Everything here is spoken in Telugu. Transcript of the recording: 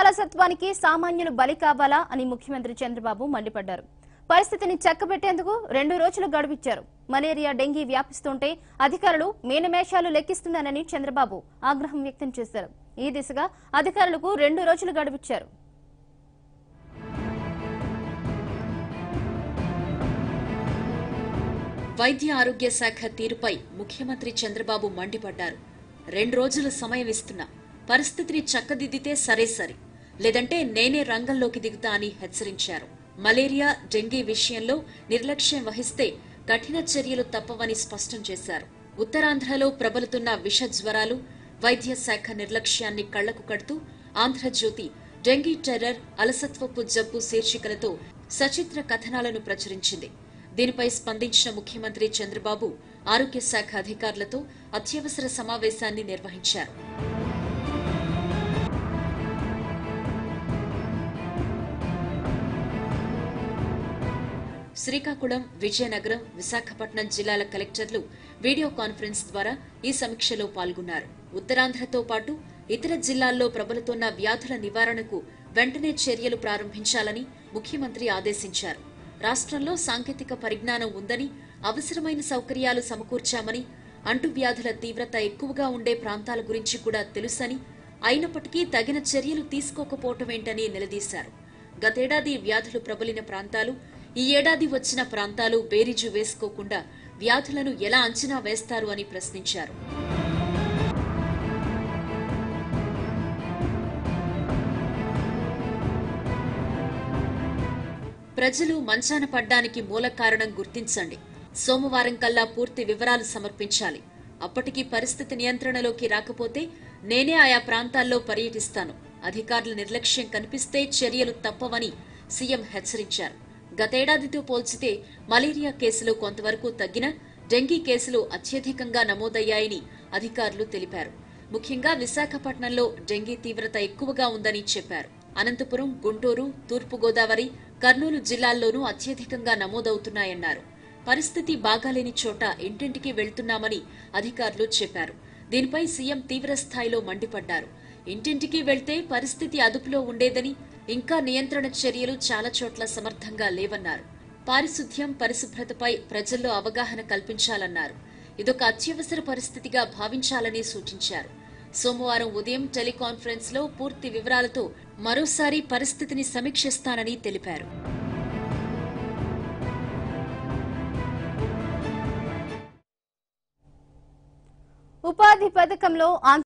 అలసత్వానికి సామాన్యులు బలి కావాలా అని ముఖ్యమంత్రి చంద్రబాబు మండిపడ్డారు పరిస్థితిని చక్కబెట్టేందుకు రెండు రోజులు గడువిచ్చారు మలేరియా డెంగీ వ్యాపిస్తుంటే అధికారులు మీనమేషాలు లెక్కిస్తున్నారని చంద్రబాబు ఆగ్రహం వ్యక్తం చేశారు ఈ దిశగా అధికారులకు రెండు రోజులు గడువిచ్చారు వైద్య ఆరోగ్య శాఖ తీరుపై ముఖ్యమంత్రి చంద్రబాబు మండిపడ్డారు రెండు రోజులు సమయం ఇస్తున్నా పరిస్థితిని చక్కదిద్దితే సరే సరి లేదంటే నేనే రంగంలోకి దిగుతా అని హెచ్చరించారు మలేరియా డెంగీ విషయంలో నిర్లక్ష్యం వహిస్తే కఠిన చర్యలు తప్పవని స్పష్టం చేశారు ఉత్తరాంధ్రలో ప్రబలుతున్న విష జ్వరాలు వైద్య శాఖ నిర్లక్ష్యాన్ని కళ్లకు కడుతూ ఆంధ్రజ్యోతి డెంగీ టెర్రర్ అలసత్వపు జబ్బు శీర్షికలతో సచిత్ర కథనాలను ప్రచురించింది దీనిపై స్పందించిన ముఖ్యమంత్రి చంద్రబాబు ఆరోగ్య శాఖ అధికారులతో అత్యవసర సమావేశాన్ని నిర్వహించారు శ్రీకాకుళం విజయనగరం విశాఖపట్నం జిల్లాల కలెక్టర్లు వీడియో కాన్ఫరెన్స్ ద్వారా ఈ సమీక్షలో పాల్గొన్నారు ఉత్తరాంధ్రతో పాటు ఇతర జిల్లాల్లో ప్రబలుతున్న వ్యాధుల నివారణకు వెంటనే చర్యలు ప్రారంభించాలని ముఖ్యమంత్రి ఆదేశించారు రాష్ట్రంలో సాంకేతిక పరిజ్ఞానం ఉందని అవసరమైన సౌకర్యాలు సమకూర్చామని అంటువ్యాధుల తీవ్రత ఎక్కువగా ఉండే ప్రాంతాల గురించి కూడా తెలుసని అయినప్పటికీ తగిన చర్యలు తీసుకోకపోవటమేంటని నిలదీశారు గతేడాది వ్యాధులు ప్రబలిన ప్రాంతాలు ఈ ఏడాది వచ్చిన ప్రాంతాలు బేరీజు వేసుకోకుండా వ్యాధులను ఎలా అంచనా వేస్తారు అని ప్రశ్నించారు ప్రజలు మంచాన పడ్డానికి మూల కారణం గుర్తించండి సోమవారం కల్లా పూర్తి వివరాలు సమర్పించాలి అప్పటికి పరిస్థితి నియంత్రణలోకి రాకపోతే నేనే ఆయా ప్రాంతాల్లో పర్యటిస్తాను అధికారుల నిర్లక్ష్యం కనిపిస్తే చర్యలు తప్పవని సీఎం హెచ్చరించారు గతేడాదితో పోల్చితే మలేరియా కేసులు కొంతవరకు తగ్గినా డెంగీ కేసులు అత్యధికంగా నమోదయ్యాయని అధికారులు తెలిపారు ముఖ్యంగా విశాఖపట్నంలో డెంగీ తీవ్రత ఎక్కువగా ఉందని చెప్పారు అనంతపురం గుంటూరు తూర్పుగోదావరి కర్నూలు జిల్లాల్లోనూ అత్యధికంగా నమోదవుతున్నాయన్నారు పరిస్థితి బాగాలేని చోట ఇంటింటికి వెళ్తున్నామని అధికారులు చెప్పారు దీనిపై సీఎం తీవ్ర స్థాయిలో మండిపడ్డారు ఇంటింటికి వెళ్తే పరిస్థితి అదుపులో ఉండేదని ఇంకా నియంత్రణ చర్యలు చాలా చోట్ల సమర్థంగా లేవన్నారు పారిశుద్ధ్యం పరిశుభ్రతపై ప్రజల్లో అవగాహన కల్పించాలన్నారు ఇదొక అత్యవసర పరిస్థితిగా భావించాలని సూచించారు సోమవారం ఉదయం టెలికాన్ఫరెన్స్ లో పూర్తి వివరాలతో మరోసారి పరిస్థితిని సమీక్షిస్తానని తెలిపారు ఉపాధి పథకంలో